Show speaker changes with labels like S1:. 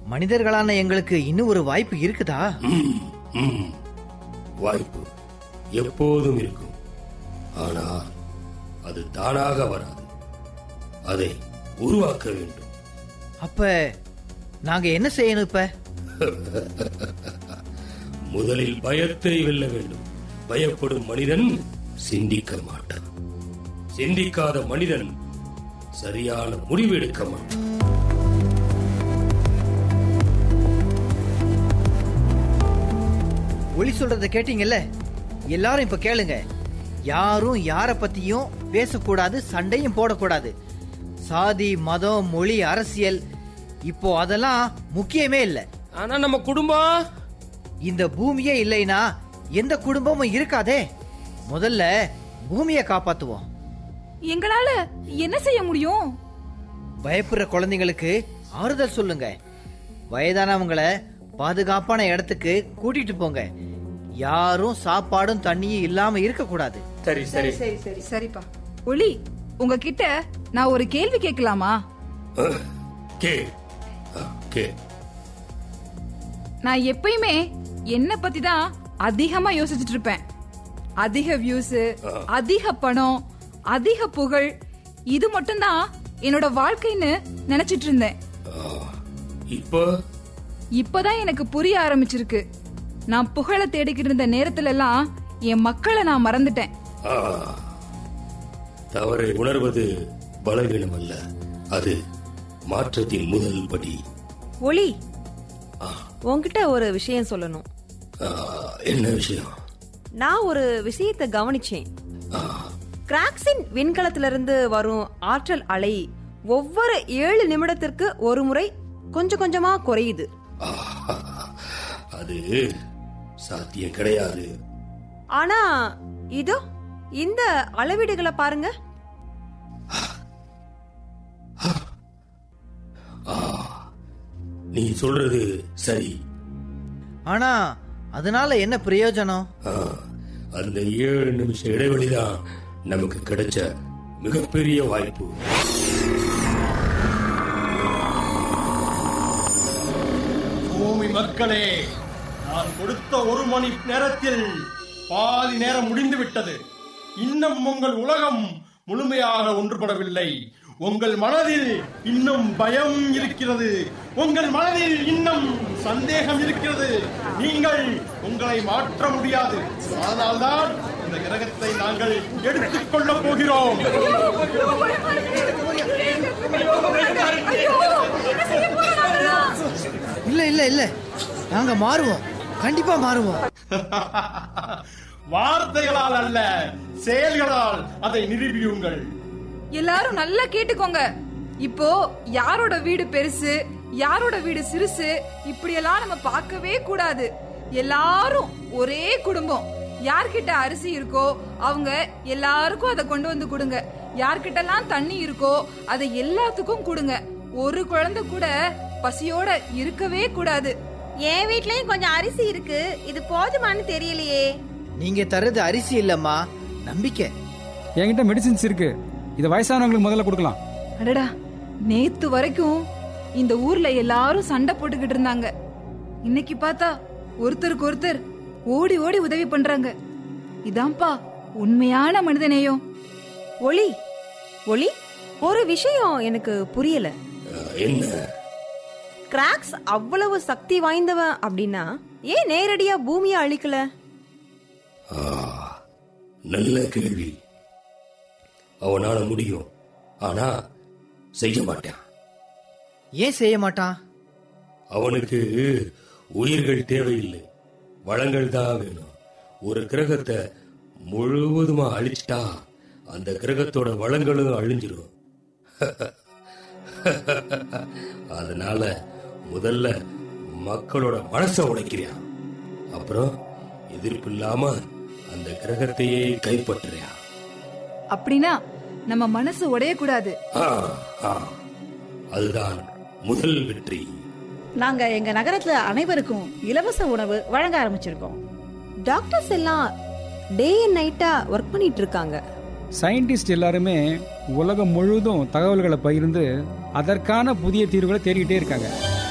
S1: மனிதர்களான எங்களுக்கு இன்னும் ஒரு வாய்ப்பு இருக்குதா
S2: ம், ம். வாய்ப்பு எப்போதும் இருக்கும் ஆனா அது தானாக வராது அதை உருவாக்க வேண்டும்
S1: அப்ப நாங்க என்ன செய்யணும் இப்ப
S2: முதலில் பயத்தை வெல்ல வேண்டும் பயப்படும் மனிதன் சிந்திக்க மாட்டான் சிந்திக்காத மனிதன் சரியான முடிவு எடுக்க மாட்டான்
S1: ஒளி சொல்றத கேட்டீங்கல்ல எல்லாரும் இப்ப கேளுங்க யாரும் யார பத்தியும் பேசக்கூடாது சண்டையும் போடக்கூடாது சாதி மதம் மொழி அரசியல் இப்போ அதெல்லாம் முக்கியமே இல்ல
S3: ஆனா நம்ம குடும்பம்
S1: இந்த பூமியே இல்லைனா எந்த குடும்பமும் இருக்காதே முதல்ல பூமியை காப்பாத்துவோம்
S4: எங்களால என்ன செய்ய முடியும்
S1: பயப்படுற குழந்தைங்களுக்கு ஆறுதல் சொல்லுங்க வயதானவங்களை பாதுகாப்பான இடத்துக்கு கூட்டிட்டு போங்க யாரும் சாப்பாடும் தண்ணியும் இல்லாம இருக்க கூடாது
S3: சரி சரி
S5: சரி சரி
S4: சரிப்பா ஒளி உங்ககிட்ட நான் ஒரு கேள்வி கேட்கலாமா
S2: அஹ், கே அஹ், கே
S4: நான் எப்பயுமே என்ன பத்தி தான் அதிகமா யோசிச்சுட்டு இருப்பேன் அதிக வியூஸ் அதிக பணம் அதிக புகழ் இது மட்டும்தான் என்னோட வாழ்க்கைன்னு நினைச்சிட்டு இருந்தேன்
S2: அஹ், இப்போ
S4: இப்பதான் எனக்கு புரிய ஆரம்பிச்சிருக்கு நான் புகழை தேடிக்கிட்டு இருந்த நேரத்துல எல்லாம் என் மக்களை நான் மறந்துட்டேன்
S2: ஆ, தவறை உணர்வது பலவீனம் அல்ல அது மாற்றத்தின் முதல் படி
S5: ஒளி உன்கிட்ட ஒரு விஷயம் சொல்லணும்
S2: ஆ, என்ன விஷயம்
S5: நான் ஒரு விஷயத்தை கவனிச்சேன்
S2: ஆ,
S5: கிராக்ஸின் விண்கலத்திலிருந்து வரும் ஆற்றல் அலை ஒவ்வொரு ஏழு நிமிடத்திற்கு ஒரு முறை கொஞ்சம் கொஞ்சமா குறையுது
S2: ஆ, அது சாத்தியம் கிடையாது
S5: ஆனா இதோ இந்த அளவீடுகளை பாருங்க
S2: நீ சொல்றது சரி
S1: ஆனா அதனால என்ன பிரயோஜனம்
S2: ஆ, அந்த ஏழு நிமிஷம் இடைவெளிதான் நமக்கு கிடைச்ச மிகப்பெரிய வாய்ப்பு
S6: பூமி மக்களே நான் கொடுத்த ஒரு மணி நேரத்தில் பாதி நேரம் முடிந்து விட்டது இன்னும் உங்கள் உலகம் முழுமையாக ஒன்றுபடவில்லை உங்கள் மனதில் இன்னும் பயம் இருக்கிறது உங்கள் மனதில் இன்னும் சந்தேகம் இருக்கிறது நீங்கள் உங்களை மாற்ற முடியாது அதனால்தான் இந்த கிரகத்தை நாங்கள் எடுத்துக் கொள்ளப் போகிறோம்
S1: இல்ல இல்ல இல்ல நாங்க மாறுவோம் கண்டிப்பா மாறுவோம்
S6: வார்த்தைகளால் அல்ல செயல்களால் அதை நிரூபியுங்கள்
S4: எல்லாரும் நல்லா கேட்டுக்கோங்க இப்போ யாரோட வீடு பெருசு யாரோட வீடு சிறுசு இப்படியெல்லாம் நம்ம பார்க்கவே கூடாது எல்லாரும் ஒரே குடும்பம் யார்கிட்ட அரிசி இருக்கோ அவங்க எல்லாருக்கும் அதை கொண்டு வந்து கொடுங்க யார்கிட்டலாம் தண்ணி இருக்கோ அதை எல்லாத்துக்கும் கொடுங்க ஒரு குழந்தை கூட பசியோட இருக்கவே கூடாது
S7: என் வீட்லயும் கொஞ்சம் அரிசி இருக்கு இது போதுமான்னு தெரியலையே
S1: நீங்க தர்றது அரிசி இல்லம்மா நம்பிக்கை
S8: என்கிட்ட மெடிசின்ஸ் இருக்கு இதை வயசானவங்களுக்கு முதல்ல கொடுக்கலாம்
S4: அடடா நேத்து வரைக்கும் இந்த ஊர்ல எல்லாரும் சண்டை போட்டுக்கிட்டு இருந்தாங்க இன்னைக்கு பார்த்தா ஒருத்தருக்கு ஒருத்தர் ஓடி ஓடி உதவி பண்றாங்க இதான்ப்பா உண்மையான மனிதநேயம்
S5: ஒளி ஒளி ஒரு விஷயம் எனக்கு புரியல
S2: ஆ, என்ன
S5: கிராக்ஸ் அவ்வளவு சக்தி வாய்ந்தவன் அப்படின்னா ஏன் நேரடியா பூமியை அழிக்கல
S2: ஆ, நல்ல கேள்வி அவனால முடியும் ஆனா செய்ய மாட்டான்
S1: ஏன் செய்ய மாட்டான்
S2: அவனுக்கு உயிர்கள் தேவையில்லை வளங்கள் தான் வேணும் ஒரு கிரகத்தை முழுவதுமா அழிச்சிட்டா அந்த கிரகத்தோட வளங்களும் அழிஞ்சிரும் அதனால முதல்ல மக்களோட மனசை உடைக்கிறியான் அப்புறம் எதிர்ப்பு இல்லாம அந்த கிரகத்தையே கைப்பற்றுறியா
S4: அப்படின்னா நம்ம மனசு உடையக்கூடாது
S2: ஆ, ஆ. அதுதான் முதல் வெற்றி
S9: நாங்க எங்க நகரத்துல அனைவருக்கும் இலவச உணவு வழங்க ஆரம்பிச்சிருக்கோம்
S5: டாக்டர்ஸ் எல்லாம் டே அண்ட் நைட்டா ஒர்க் பண்ணிட்டு இருக்காங்க
S8: சயின்டிஸ்ட் எல்லாருமே உலகம் முழுவதும் தகவல்களை பகிர்ந்து அதற்கான புதிய தீர்வுகளை தேடிக்கிட்டே இருக்காங்க